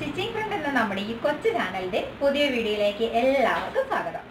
Stitching front എന്ന നമ്മുടെ ഈ കൊച്ചു ചാനലിന്റെ പുതിയ വീഡിയോയിലേക്ക് എല്ലാവർക്കും സ്വാഗതം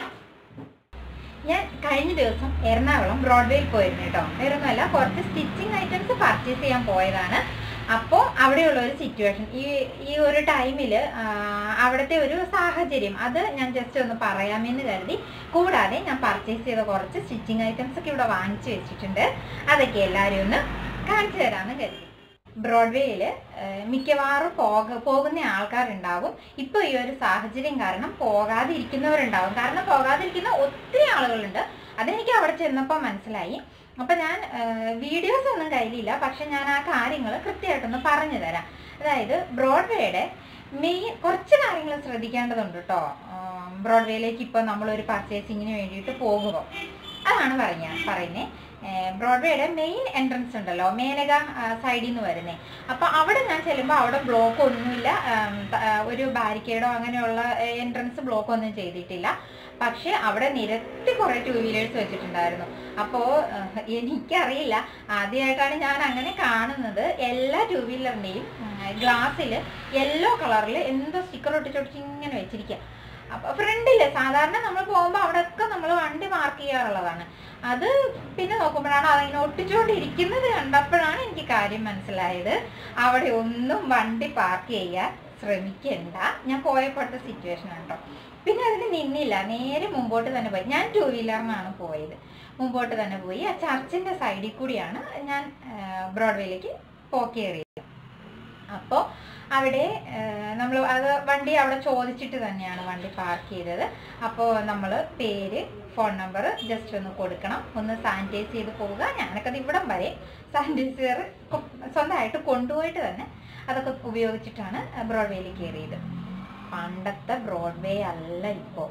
ഞാൻ കഴിഞ്ഞ ദിവസം എറണാകുളം ബ്രോഡ്വേയിൽ പോയിരുന്നു കേട്ടോ വേറൊന്നുമല്ല കുറച്ച് സ്റ്റിച്ചിങ് ഐറ്റംസ് പർച്ചേസ് ചെയ്യാൻ പോയതാണ് അപ്പോൾ അവിടെയുള്ള ഒരു സിറ്റുവേഷൻ ഈ ഈ ഒരു ടൈമിൽ അവിടുത്തെ ഒരു സാഹചര്യം അത് ഞാൻ ജസ്റ്റ് ഒന്ന് പറയാമെന്ന് കരുതി കൂടാതെ ഞാൻ പർച്ചേസ് ചെയ്ത കുറച്ച് സ്റ്റിച്ചിങ് ഐറ്റംസ് ഒക്കെ ഇവിടെ വാങ്ങിച്ചു വെച്ചിട്ടുണ്ട് അതൊക്കെ എല്ലാവരും ഒന്ന് കാണിച്ചു തരാമെന്ന് കരുതി ബ്രോഡ്വേയിൽ മിക്കവാറും പോക പോകുന്ന ആൾക്കാരുണ്ടാവും ഇപ്പോൾ ഈ ഒരു സാഹചര്യം കാരണം പോകാതിരിക്കുന്നവരുണ്ടാവും കാരണം പോകാതിരിക്കുന്ന ഒത്തിരി ആളുകളുണ്ട് അതെനിക്ക് അവിടെ ചെന്നപ്പോൾ മനസ്സിലായി അപ്പം ഞാൻ വീഡിയോസ് ഒന്നും കയ്യിലില്ല പക്ഷെ ഞാൻ ആ കാര്യങ്ങൾ കൃത്യമായിട്ടൊന്ന് പറഞ്ഞു തരാം അതായത് ബ്രോഡ്വേയുടെ മെയിൻ കുറച്ച് കാര്യങ്ങൾ ശ്രദ്ധിക്കേണ്ടതുണ്ട് കേട്ടോ ബ്രോഡ്വേയിലേക്ക് ഇപ്പോൾ നമ്മളൊരു പർച്ചേസിങ്ങിന് വേണ്ടിയിട്ട് പോകുമ്പോൾ അതാണ് പറഞ്ഞ പറയുന്നത് ബ്രോഡ്വേയുടെ മെയിൻ എൻട്രൻസ് ഉണ്ടല്ലോ മേനക സൈഡിൽ നിന്ന് വരുന്നേ അപ്പോൾ അവിടെ ഞാൻ ചെല്ലുമ്പോൾ അവിടെ ബ്ലോക്ക് ഒന്നുമില്ല ആം, ത- ആ, ഒരു ബാരിക്കേഡോ അങ്ങനെയുള്ള എൻട്രൻസ് ബ്ലോക്ക് ഒന്നും ചെയ്തിട്ടില്ല പക്ഷെ അവിടെ നിരത്തി കുറേ ടൂ വീലേഴ്സ് വെച്ചിട്ടുണ്ടായിരുന്നു അപ്പോൾ എനിക്കറിയില്ല ആദ്യമായിട്ടാണ് ഞാൻ അങ്ങനെ കാണുന്നത് എല്ലാ ടൂ വീലറിൻ്റെയും ഗ്ലാസ്സിൽ യെല്ലോ കളറിൽ എന്തോ സ്റ്റിക്കർ ഒട്ടിച്ചൊട്ടിച്ച് ഇങ്ങനെ വെച്ചിരിക്കുക അപ്പൊ ഫ്രണ്ടില് സാധാരണ നമ്മൾ പോകുമ്പോൾ അവിടെയൊക്കെ നമ്മൾ വണ്ടി പാർക്ക് ചെയ്യാറുള്ളതാണ് അത് പിന്നെ നോക്കുമ്പോഴാണ് അതിങ്ങനെ ഒട്ടിച്ചുകൊണ്ടിരിക്കുന്നത് കണ്ടപ്പോഴാണ് എനിക്ക് കാര്യം മനസ്സിലായത് അവിടെ ഒന്നും വണ്ടി പാർക്ക് ചെയ്യാൻ ശ്രമിക്കണ്ട ഞാൻ പോയപ്പോഴത്തെ സിറ്റുവേഷൻ ഉണ്ടോ പിന്നെ അതിന് നിന്നില്ല നേരെ മുമ്പോട്ട് തന്നെ പോയി ഞാൻ ടൂ വീലറിനാണ് പോയത് മുമ്പോട്ട് തന്നെ പോയി ആ ചർച്ചിന്റെ സൈഡിൽ കൂടിയാണ് ഞാൻ ബ്രോഡ്വേയിലേക്ക് പോക്കേറിയത് അപ്പോൾ അവിടെ നമ്മൾ അത് വണ്ടി അവിടെ ചോദിച്ചിട്ട് തന്നെയാണ് വണ്ടി പാർക്ക് ചെയ്തത് അപ്പോൾ നമ്മൾ പേര് ഫോൺ നമ്പർ ജസ്റ്റ് ഒന്ന് കൊടുക്കണം ഒന്ന് സാനിറ്റൈസ് ചെയ്ത് പോവുക ഞാനൊക്കെ അത് ഇവിടം വരെ സാനിറ്റൈസർ സ്വന്തമായിട്ട് കൊണ്ടുപോയിട്ട് തന്നെ അതൊക്കെ ഉപയോഗിച്ചിട്ടാണ് ബ്രോഡ്വേയിൽ കയറിയത് പണ്ടത്തെ ബ്രോഡ്വേ അല്ല ഇപ്പോൾ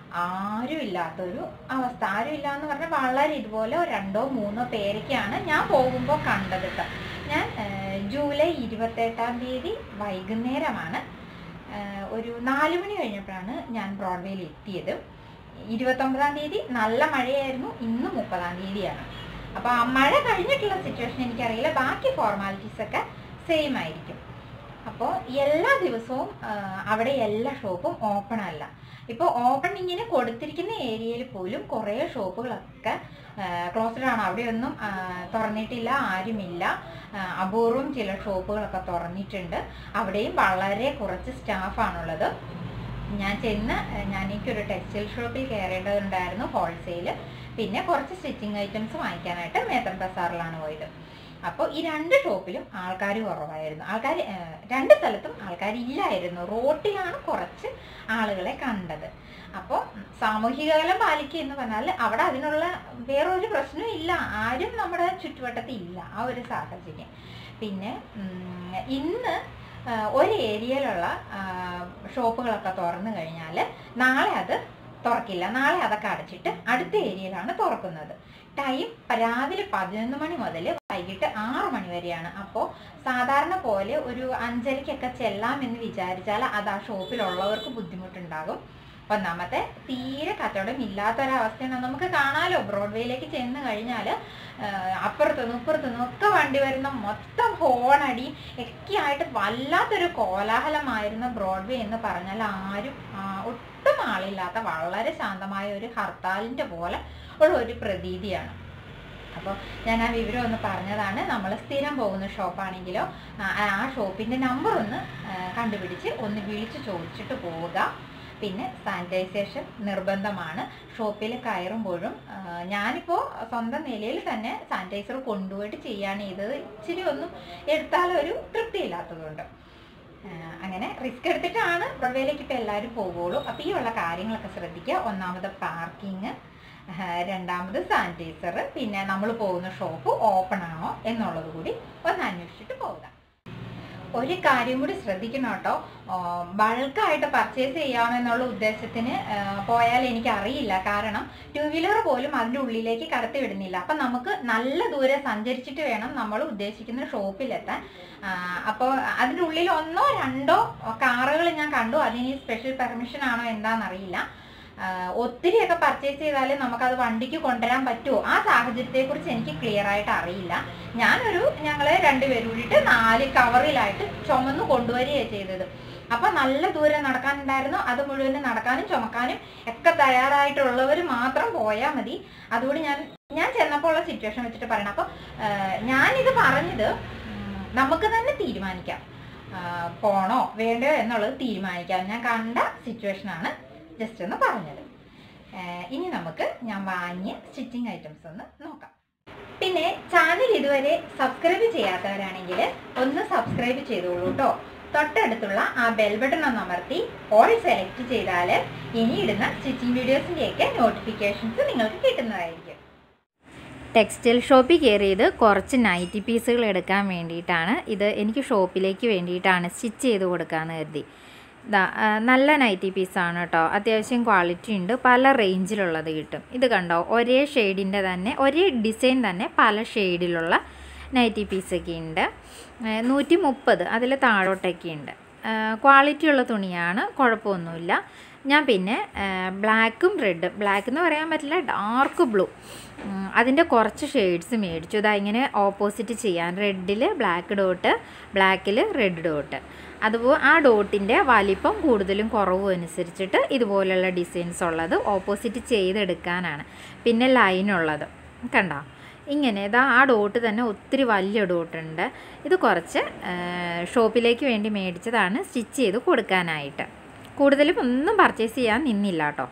ആരും ഇല്ലാത്തൊരു അവസ്ഥ ആരും ഇല്ല എന്ന് പറഞ്ഞാൽ വളരെ ഇതുപോലെ രണ്ടോ മൂന്നോ പേരൊക്കെയാണ് ഞാൻ പോകുമ്പോൾ കണ്ടത് ട്ടോ. ഞാൻ ഏഹ്, ജൂലൈ ഇരുപത്തെട്ടാം തീയതി വൈകുന്നേരമാണ് ഏഹ്, ഒരു നാല് മണി കഴിഞ്ഞപ്പോഴാണ് ഞാൻ ബ്രോഡ്വേയിൽ എത്തിയത് ഇരുപത്തൊമ്പതാം തീയതി നല്ല മഴയായിരുന്നു ഇന്ന് മുപ്പതാം തീയതിയാണ് അപ്പോൾ ആ മഴ കഴിഞ്ഞിട്ടുള്ള സിറ്റുവേഷൻ എനിക്കറിയില്ല ബാക്കി ഫോർമാലിറ്റീസ് ഒക്കെ സെയിം ആയിരിക്കും അപ്പോൾ എല്ലാ ദിവസവും ആ, അവിടെ എല്ലാ ഷോപ്പും ഓപ്പൺ അല്ല ഇപ്പോൾ ഓപ്പണിങ്ങിന് കൊടുത്തിരിക്കുന്ന ഏരിയയിൽ പോലും കുറേ ഷോപ്പുകളൊക്കെ ക്ലോസ്ഡ് ആണ് അവിടെയൊന്നും ആ, തുറന്നിട്ടില്ല ആരുമില്ല ആ, അപൂർവം ചില ഷോപ്പുകളൊക്കെ തുറന്നിട്ടുണ്ട് അവിടെയും വളരെ കുറച്ച് സ്റ്റാഫാണുള്ളത് ഞാൻ ചെന്ന് ആ, ഞാൻ എനിക്കൊരു ടെക്സ്റ്റൈൽ ഷോപ്പിൽ കയറേണ്ടതുണ്ടായിരുന്നു ഹോൾസെയിൽ പിന്നെ കുറച്ച് സ്റ്റിച്ചിങ് ഐറ്റംസ് വാങ്ങിക്കാനായിട്ട് മേത്തൻ ബസാറിലാണ് പോയത് അപ്പോൾ ഈ രണ്ട് ഷോപ്പിലും ആൾക്കാർ കുറവായിരുന്നു ആൾക്കാർ രണ്ട് സ്ഥലത്തും ആൾക്കാർ ഇല്ലായിരുന്നു റോട്ടിലാണ് കുറച്ച് ആളുകളെ കണ്ടത് അപ്പോൾ സാമൂഹിക അകലം പാലിക്കുക എന്ന് പറഞ്ഞാൽ അവിടെ അതിനുള്ള വേറൊരു പ്രശ്നവും ഇല്ല ആരും നമ്മുടെ ചുറ്റുവട്ടത്തിൽ ഇല്ല ആ ഒരു സാഹചര്യം പിന്നെ ഉം, ഇന്ന് ആ, ഒരു ഏരിയയിലുള്ള ആ, ഷോപ്പുകളൊക്കെ തുറന്നു കഴിഞ്ഞാൽ നാളെ അത് തുറക്കില്ല നാളെ അതൊക്കെ അടച്ചിട്ട് അടുത്ത ഏരിയയിലാണ് തുറക്കുന്നത് ടൈം രാവിലെ പതിനൊന്ന് മണി മുതൽ വൈകിട്ട് ആറ് മണി വരെയാണ് അപ്പോൾ സാധാരണ പോലെ ഒരു അഞ്ചരയ്ക്കൊക്കെ ചെല്ലാമെന്ന് വിചാരിച്ചാൽ അത് ആ ഷോപ്പിലുള്ളവർക്ക് ബുദ്ധിമുട്ടുണ്ടാകും ഒന്നാമത്തെ തീരെ കച്ചവടം ഇല്ലാത്തൊരവസ്ഥയാണ് നമുക്ക് കാണാലോ ബ്രോഡ്വേയിലേക്ക് ചെന്ന് കഴിഞ്ഞാൽ അപ്പുറത്തുനിന്നും ഇപ്പുറത്തുനിന്നും ഒക്കെ വണ്ടി വരുന്ന മൊത്തം ഹോണടി ഒക്കെ ആയിട്ട് വല്ലാത്തൊരു കോലാഹലമായിരുന്ന ബ്രോഡ്വേ എന്ന് പറഞ്ഞാൽ ആരും ആ, ഒട്ടും ആളില്ലാത്ത വളരെ ശാന്തമായ ഒരു ഹർത്താലിൻ്റെ പോലെ ഉള്ള ഒരു പ്രതീതിയാണ് അപ്പോൾ ഞാൻ ആ വിവരം ഒന്ന് പറഞ്ഞതാണ് നമ്മൾ സ്ഥിരം പോകുന്ന ഷോപ്പാണെങ്കിലോ ആ ആ ഷോപ്പിൻ്റെ നമ്പർ ഒന്ന് ആ, കണ്ടുപിടിച്ച് ഒന്ന് വിളിച്ച് ചോദിച്ചിട്ട് പോവുക പിന്നെ സാനിറ്റൈസേഷൻ നിർബന്ധമാണ് ഷോപ്പിൽ കയറുമ്പോഴും ആ, ഞാനിപ്പോൾ സ്വന്തം നിലയിൽ തന്നെ സാനിറ്റൈസർ കൊണ്ടുപോയിട്ട് ചെയ്യാണ് ചെയ്തത് ഇച്ചിരി ഒന്നും എടുത്താലൊരു തൃപ്തിയില്ലാത്തതുകൊണ്ട് ആ, അങ്ങനെ റിസ്ക് എടുത്തിട്ടാണ് ബ്രോഡ്വേയിലേക്ക് ഇപ്പോൾ എല്ലാവരും പോകുള്ളൂ അപ്പോൾ ഈ ഉള്ള കാര്യങ്ങളൊക്കെ ശ്രദ്ധിക്കുക ഒന്നാമത് പാർക്കിങ് രണ്ടാമത് സാനിറ്റൈസർ പിന്നെ നമ്മൾ പോകുന്ന ഷോപ്പ് ഓപ്പൺ ആണോ എന്നുള്ളത് കൂടി ഒന്ന് അന്വേഷിച്ചിട്ട് പോവുക ഒരു കാര്യം കൂടി ശ്രദ്ധിക്കണം കേട്ടോ ബൾക്കായിട്ട് പർച്ചേസ് ചെയ്യാമെന്നുള്ള ഉദ്ദേശത്തിന് ആ, പോയാൽ എനിക്ക് അറിയില്ല കാരണം ടൂ വീലർ പോലും അതിൻ്റെ ഉള്ളിലേക്ക് കടത്തി വിടുന്നില്ല അപ്പം നമുക്ക് നല്ല ദൂരെ സഞ്ചരിച്ചിട്ട് വേണം നമ്മൾ ഉദ്ദേശിക്കുന്ന ഷോപ്പിലെത്താൻ അപ്പോൾ അതിൻ്റെ ഉള്ളിൽ ഒന്നോ രണ്ടോ കാറുകൾ ഞാൻ കണ്ടു അതിന് സ്പെഷ്യൽ പെർമിഷൻ ആണോ എന്താണെന്നറിയില്ല ആ, ഒത്തിരിയൊക്കെ പർച്ചേസ് ചെയ്താൽ നമുക്കത് വണ്ടിക്ക് കൊണ്ടുവരാൻ പറ്റുമോ ആ സാഹചര്യത്തെക്കുറിച്ച് എനിക്ക് ക്ലിയർ ആയിട്ട് അറിയില്ല ഞാനൊരു ഞങ്ങൾ രണ്ടുപേരും കൂടിയിട്ട് നാല് കവറിലായിട്ട് ചുമന്ന് കൊണ്ടുവരികയാണ് ചെയ്തത് അപ്പം നല്ല ദൂരം നടക്കാനുണ്ടായിരുന്നു അത് മുഴുവനും നടക്കാനും ചുമക്കാനും ഒക്കെ തയ്യാറായിട്ടുള്ളവർ മാത്രം പോയാൽ മതി അതുകൊണ്ട് ഞാൻ ഞാൻ ചെന്നപ്പോൾ ഉള്ള സിറ്റുവേഷൻ വെച്ചിട്ട് പറയണം അപ്പോൾ ഞാനിത് പറഞ്ഞത് ഉം, നമുക്ക് തന്നെ തീരുമാനിക്കാം ആ, പോണോ വേണ്ടയോ എന്നുള്ളത് തീരുമാനിക്കാം ഞാൻ കണ്ട സിറ്റുവേഷനാണ് ജസ്റ്റ് ഒന്ന് പറഞ്ഞത് ആ, ഇനി നമുക്ക് ഞാൻ വാങ്ങിയ സ്റ്റിച്ചിങ് ഐറ്റംസ് ഒന്ന് നോക്കാം പിന്നെ ചാനൽ ഇതുവരെ സബ്സ്ക്രൈബ് ചെയ്യാത്തവരാണെങ്കിൽ ഒന്ന് സബ്സ്ക്രൈബ് ചെയ്തോളൂ കേട്ടോ തൊട്ടടുത്തുള്ള ആ ബെൽ ബട്ടൺ ഒന്ന് അമർത്തി ഓൾ സെലക്ട് ചെയ്താൽ ഇനി ഇടുന്ന സ്റ്റിച്ചിങ് വീഡിയോസിൻ്റെയൊക്കെ നോട്ടിഫിക്കേഷൻസ് നിങ്ങൾക്ക് കിട്ടുന്നതായിരിക്കും ടെക്സ്റ്റൈൽ ഷോപ്പിൽ കയറിയത് കുറച്ച് നൈറ്റി പീസുകൾ എടുക്കാൻ വേണ്ടിയിട്ടാണ് ഇത് എനിക്ക് ഷോപ്പിലേക്ക് വേണ്ടിയിട്ടാണ് സ്റ്റിച്ച് ചെയ്ത് കൊടുക്കാമെന്ന് കരുതി ഇതാ ആ, നല്ല നൈറ്റി പീസാണ് കേട്ടോ അത്യാവശ്യം ക്വാളിറ്റി ഉണ്ട് പല റേഞ്ചിലുള്ളത് കിട്ടും ഇത് കണ്ടോ ഒരേ ഷെയ്ഡിൻ്റെ തന്നെ ഒരേ ഡിസൈൻ തന്നെ പല ഷെയ്ഡിലുള്ള നൈറ്റി പീസൊക്കെ ഉണ്ട് നൂറ്റി മുപ്പത് അതിൽ താഴോട്ടൊക്കെ ഉണ്ട് ക്വാളിറ്റി ഉള്ള തുണിയാണ് കുഴപ്പമൊന്നുമില്ല ഞാൻ പിന്നെ ബ്ലാക്കും റെഡും ബ്ലാക്ക് എന്ന് പറയാൻ പറ്റില്ല ഡാർക്ക് ബ്ലൂ അതിൻ്റെ കുറച്ച് ഷെയ്ഡ്സ് മേടിച്ചു ഇതാ ഇങ്ങനെ ഓപ്പോസിറ്റ് ചെയ്യാൻ റെഡിൽ ബ്ലാക്ക് ഡോട്ട് ബ്ലാക്കിൽ റെഡ് ഡോട്ട് അതുപോലെ ആ ഡോട്ടിൻ്റെ വലിപ്പം കൂടുതലും കുറവും അനുസരിച്ചിട്ട് ഇതുപോലെയുള്ള ഡിസൈൻസ് ഉള്ളത് ഓപ്പോസിറ്റ് ചെയ്തെടുക്കാനാണ് പിന്നെ ലൈനുള്ളത് കണ്ടോ ഇങ്ങനെ ഇതാ ആ ഡോട്ട് തന്നെ ഒത്തിരി വലിയ ഡോട്ടുണ്ട് ഇത് കുറച്ച് ആ, ഷോപ്പിലേക്ക് വേണ്ടി മേടിച്ചതാണ് സ്റ്റിച്ച് ചെയ്ത് കൊടുക്കാനായിട്ട് കൂടുതലും ഒന്നും പർച്ചേസ് ചെയ്യാൻ നിന്നില്ല കേട്ടോ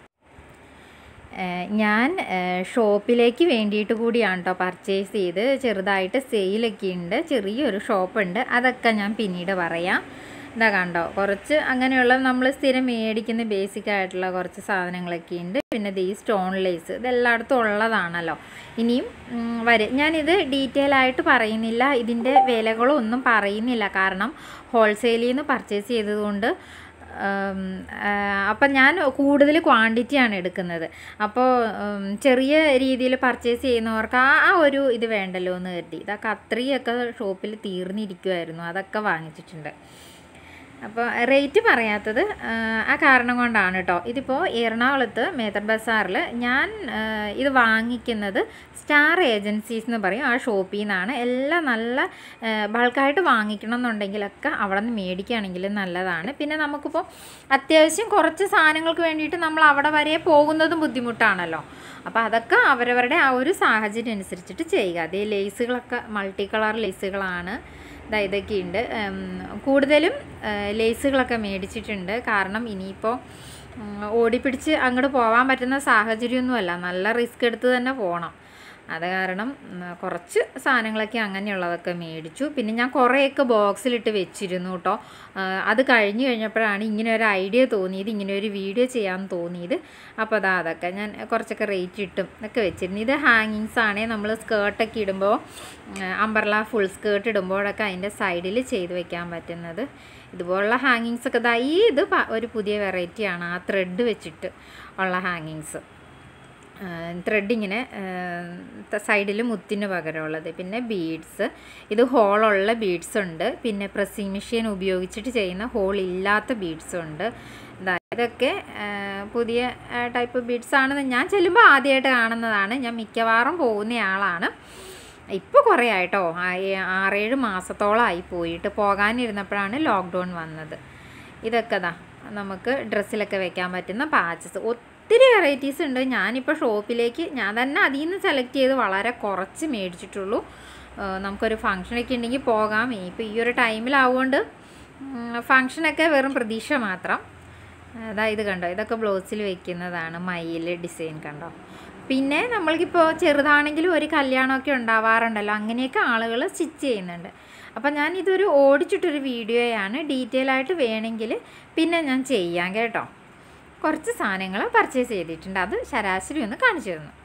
ഏഹ് ഞാൻ ഏഹ് ഷോപ്പിലേക്ക് വേണ്ടിയിട്ട് കൂടിയാണ് കേട്ടോ പർച്ചേസ് ചെയ്ത് ചെറുതായിട്ട് സെയിലൊക്കെ ഉണ്ട് ചെറിയൊരു ഷോപ്പുണ്ട് അതൊക്കെ ഞാൻ പിന്നീട് പറയാം ഇതാ കണ്ടോ കുറച്ച് അങ്ങനെയുള്ള നമ്മൾ സ്ഥിരം മേടിക്കുന്ന ബേസിക് ആയിട്ടുള്ള കുറച്ച് സാധനങ്ങളൊക്കെ ഉണ്ട് പിന്നെ ദേ ഈ സ്റ്റോൺ ലേസ് ഇതെല്ലായിടത്തും ഉള്ളതാണല്ലോ ഇനിയും ഉം, വരും ഞാനിത് ഡീറ്റെയിൽ ആയിട്ട് പറയുന്നില്ല ഇതിൻ്റെ വിലകളോ ഒന്നും പറയുന്നില്ല കാരണം ഹോൾസെയിലിൽ നിന്ന് പർച്ചേസ് ചെയ്തതുകൊണ്ട് ഉം, ആ, അപ്പം ഞാൻ കൂടുതൽ ക്വാണ്ടിറ്റിയാണ് എടുക്കുന്നത് അപ്പോൾ ഉം, ചെറിയ രീതിയിൽ പർച്ചേസ് ചെയ്യുന്നവർക്ക് ആ ആ ഒരു ഇത് വേണ്ടല്ലോ എന്ന് കരുതി ഇതാ കത്രിയൊക്കെ ഷോപ്പിൽ തീർന്നിരിക്കുമായിരുന്നു അതൊക്കെ വാങ്ങിച്ചിട്ടുണ്ട് അപ്പോൾ റേറ്റ് പറയാത്തത് ആ, ആ കാരണം കൊണ്ടാണ് കേട്ടോ ഇതിപ്പോൾ എറണാകുളത്ത് മേത്തർ ബസാറിൽ ഞാൻ ആ, ഇത് വാങ്ങിക്കുന്നത് സ്റ്റാർ ഏജൻസീസ് എന്ന് പറയും ആ ഷോപ്പിൽ നിന്നാണ് എല്ലാം നല്ല ബൾക്കായിട്ട് വാങ്ങിക്കണം എന്നുണ്ടെങ്കിലൊക്കെ അവിടെ നിന്ന് മേടിക്കുകയാണെങ്കിൽ നല്ലതാണ് പിന്നെ നമുക്കിപ്പോൾ അത്യാവശ്യം കുറച്ച് സാധനങ്ങൾക്ക് വേണ്ടിയിട്ട് നമ്മൾ അവിടെ വരെ പോകുന്നതും ബുദ്ധിമുട്ടാണല്ലോ അപ്പോൾ അതൊക്കെ അവരവരുടെ ആ ഒരു സാഹചര്യം അനുസരിച്ചിട്ട് ചെയ്യുക അതേ ലേസുകളൊക്കെ മൾട്ടി കളർ ലേസുകളാണ് ഇതാ ഇതൊക്കെയുണ്ട് ഉം, കൂടുതലും ആ, ലേസുകളൊക്കെ മേടിച്ചിട്ടുണ്ട് കാരണം ഇനിയിപ്പോൾ ഉം, ഓടിപ്പിടിച്ച് അങ്ങോട്ട് പോകാൻ പറ്റുന്ന സാഹചര്യമൊന്നുമല്ല നല്ല റിസ്ക് എടുത്ത് തന്നെ പോകണം അത് കാരണം ഉം, കുറച്ച് സാധനങ്ങളൊക്കെ അങ്ങനെയുള്ളതൊക്കെ മേടിച്ചു പിന്നെ ഞാൻ കുറേയൊക്കെ ബോക്സിലിട്ട് വെച്ചിരുന്നു കേട്ടോ ആ, അത് കഴിഞ്ഞ് കഴിഞ്ഞപ്പോഴാണ് ഇങ്ങനെ ഒരു ഐഡിയ തോന്നിയത് ഇങ്ങനെ ഒരു വീഡിയോ ചെയ്യാൻ തോന്നിയത് അപ്പോൾ അതാ അതൊക്കെ ഞാൻ കുറച്ചൊക്കെ റേറ്റ് ഇട്ടും ഒക്കെ വെച്ചിരുന്നു ഇത് ഹാങ്ങിങ്സ് ആണേ നമ്മൾ സ്കേർട്ടൊക്കെ ഇടുമ്പോൾ അമ്പർല ഫുൾ സ്കേർട്ട് ഇടുമ്പോഴൊക്കെ അതിൻ്റെ സൈഡിൽ ചെയ്ത് വെക്കാൻ പറ്റുന്നത് ഇതുപോലുള്ള ഹാങ്ങിങ്സ് ഒക്കെ ദാ ഈ ഇത് പ- ഒരു പുതിയ വെറൈറ്റിയാണ് ആ ത്രെഡ് വെച്ചിട്ട് ഉള്ള ഹാങ്ങിങ്സ് ത്രെഡ് ഇങ്ങനെ സൈഡിൽ മുത്തിന് പകരമുള്ളത് പിന്നെ ബീഡ്സ് ഇത് ഹോളുള്ള ബീഡ്സ് ഉണ്ട് പിന്നെ പ്രസ്സിങ് മെഷീൻ ഉപയോഗിച്ചിട്ട് ചെയ്യുന്ന ഹോൾ ഇല്ലാത്ത ബീഡ്സും ഉണ്ട് ദാ ഇതൊക്കെ ആ, പുതിയ ടൈപ്പ് ബീഡ്സ് ആണെന്ന് ഞാൻ ചെല്ലുമ്പോൾ ആദ്യമായിട്ട് കാണുന്നതാണ് ഞാൻ മിക്കവാറും പോകുന്നയാളാണ് ഇപ്പോൾ കുറേ ആയിട്ടോ ആ- ആറേഴ് മാസത്തോളമായി പോയിട്ട് പോകാനിരുന്നപ്പോഴാണ് ലോക്ക്ഡൗൺ വന്നത് ഇതൊക്കെ ദാ നമുക്ക് ഡ്രസ്സിലൊക്കെ വെക്കാൻ പറ്റുന്ന പാച്ചസ് ഒത്തിരി വെറൈറ്റീസ് ഉണ്ട് ഞാനിപ്പോൾ ഷോപ്പിലേക്ക് ഞാൻ തന്നെ അതിൽ നിന്ന് സെലക്ട് ചെയ്ത് വളരെ കുറച്ച് മേടിച്ചിട്ടുള്ളൂ ആ, നമുക്കൊരു ഫങ്ഷനൊക്കെ ഉണ്ടെങ്കിൽ പോകാം ഇനിയിപ്പോൾ ഈ ഒരു ടൈമിലാവുകൊണ്ട് ഫങ്ഷനൊക്കെ വെറും പ്രതീക്ഷ മാത്രം അതാ ഇത് കണ്ടോ ഇതൊക്കെ ബ്ലൗസിൽ വെക്കുന്നതാണ് മയിൽ ഡിസൈൻ കണ്ടോ പിന്നെ നമ്മൾക്കിപ്പോൾ ചെറുതാണെങ്കിലും ഒരു കല്യാണമൊക്കെ ഉണ്ടാവാറുണ്ടല്ലോ അങ്ങനെയൊക്കെ ആളുകൾ സ്റ്റിച്ച് ചെയ്യുന്നുണ്ട് അപ്പം ഞാൻ ഇതൊരു ഓടിച്ചിട്ടൊരു വീഡിയോയാണ് ഡീറ്റെയിൽ ആയിട്ട് വേണമെങ്കിൽ പിന്നെ ഞാൻ ചെയ്യാം കേട്ടോ കുറച്ച് സാധനങ്ങൾ പർച്ചേസ് ചെയ്തിട്ടുണ്ട് അത് ശരാശരി ഒന്ന് കാണിച്ചു തന്നു